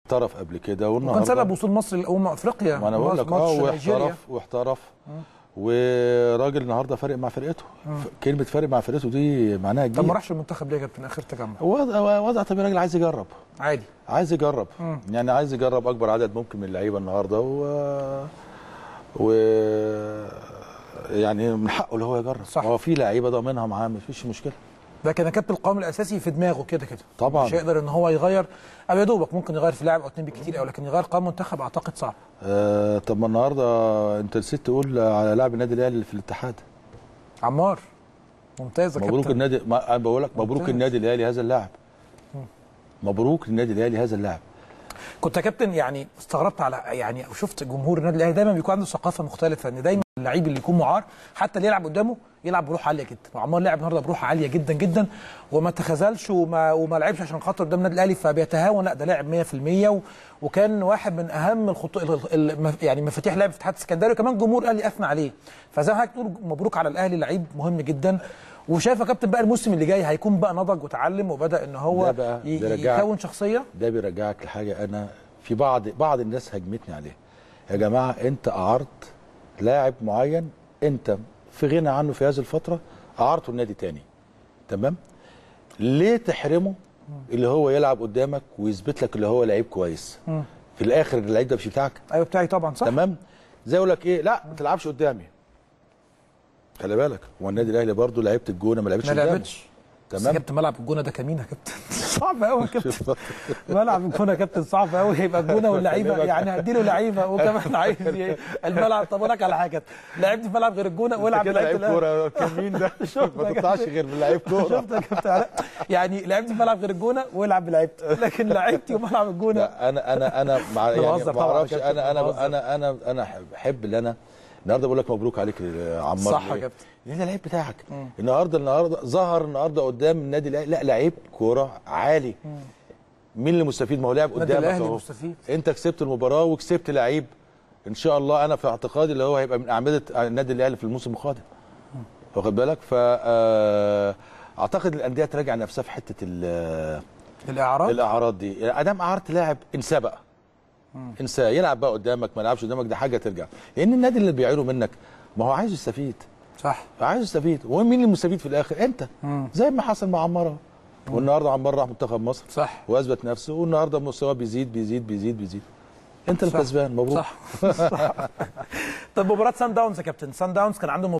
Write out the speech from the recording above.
احترف قبل كده وكان والنهارده سبب وصول مصر لامم افريقيا ما انا بقول لك ماتش اه نيجيريا. واحترف واحترف وراجل النهارده فارق مع فرقته ف- كلمه فارق مع فرقته دي معناها طب ما كبير راحش المنتخب ليه يا كابتن اخر تجمع وضع وضع طبيعي راجل عايز يجرب عادي عايز يجرب مم. يعني عايز يجرب اكبر عدد ممكن من اللعيبه النهارده و و يعني من حقه اللي هو يجرب صح. هو في لعيبه ضامنها معاه مفيش مشكله ده كان كابتن القوام الاساسي في دماغه كده كده طبعاً. مش هيقدر ان هو يغير او يا دوبك ممكن يغير في لاعب او اتنين بالكتير قوي لكن يغير قوام منتخب اعتقد صعب آه طب ما النهارده انت نسيت تقول على لاعب النادي الاهلي في الاتحاد عمار ممتاز يا مبروك كابتن النادي ما انا بقول لك مبروك ممتاز. النادي الاهلي هذا اللاعب مبروك النادي الاهلي هذا اللاعب كنت يا كابتن يعني استغربت على يعني او شفت جمهور النادي الاهلي دايما بيكون عنده ثقافه مختلفه ان دايما اللعيب اللي يكون معار حتى اللي يلعب قدامه يلعب بروح عاليه جدا وعمار لعب النهارده بروح عاليه جدا جدا وما تخاذلش وما وما لعبش عشان خاطر قدام النادي الاهلي فبيتهاون لا ده لاعب 100% و... وكان واحد من اهم الخطوط ال... ال... يعني مفاتيح لعب في الاتحاد السكندري وكمان جمهور الاهلي اثنى عليه فزي ما حضرتك تقول مبروك على الاهلي لعيب مهم جدا وشايف يا كابتن بقى الموسم اللي جاي هيكون بقى نضج وتعلم وبدا ان هو ده بقى ي... بيرجعك. يكون شخصيه ده بيرجعك لحاجه انا في بعض بعض الناس هجمتني عليها يا جماعه انت اعرت لاعب معين انت في غنى عنه في هذه الفتره اعرته النادي تاني تمام ليه تحرمه اللي هو يلعب قدامك ويثبت لك اللي هو لعيب كويس في الاخر اللعيب ده مش بتاعك ايوه بتاعي طبعا صح تمام زي اقول لك ايه لا ما تلعبش قدامي خلي بالك هو النادي الاهلي برضه لعيبه الجونه ما لعبتش ما قدامه. لعبتش بس يا تمام كابتن ملعب الجونه ده كمين يا كابتن صعب قوي يا كابتن ملعب الجونه يا كابتن صعب قوي هيبقى الجونه واللعيبه يعني هديله لعيبه وكمان عايز ي- الملعب طب اقول لك على حاجه لعبت في ملعب غير الجونه والعب كده بلعيبه لعيب الأهلي. كوره كمين ده شفت يا ما تطلعش كابتن؟ غير من لعيب كوره شفت يا كابتن علاء؟ يعني لعبت في ملعب غير الجونه والعب بلعبتي لكن لعبتي وملعب الجونه لا انا انا انا مع يعني بنهزر ما طبعاً يا اعرفش كابتن، انا انا بنهزر. انا انا انا بحب اللي انا النهارده بقول لك مبروك عليك يا عمار صح يا ليه؟ كابتن. لان ده لعيب بتاعك النهارده النهارده ظهر النهارده قدام النادي الاهلي لا لعيب كوره عالي مين اللي مستفيد ما هو لاعب النادي قدامك الأهلي اهو مستفيد. انت كسبت المباراه وكسبت لعيب ان شاء الله انا في اعتقادي اللي هو هيبقى من اعمده النادي الاهلي في الموسم القادم واخد بالك ف آه، اعتقد الانديه تراجع نفسها في حته ال- الاعراض الاعراض دي ادام اعرت لاعب انساه بقى انساه يلعب بقى قدامك ما يلعبش قدامك ده حاجه ترجع لان النادي اللي بيعيره منك ما هو عايز يستفيد صح عايز يستفيد ومين المستفيد في الاخر انت زي ما حصل مع عمار أهو. والنهارده عمار راح منتخب مصر صح واثبت نفسه والنهارده مستواه بيزيد بيزيد بيزيد بيزيد انت صح. الكسبان مبروك صح صح طب مباراه سان داونز يا كابتن سان داونز كان عنده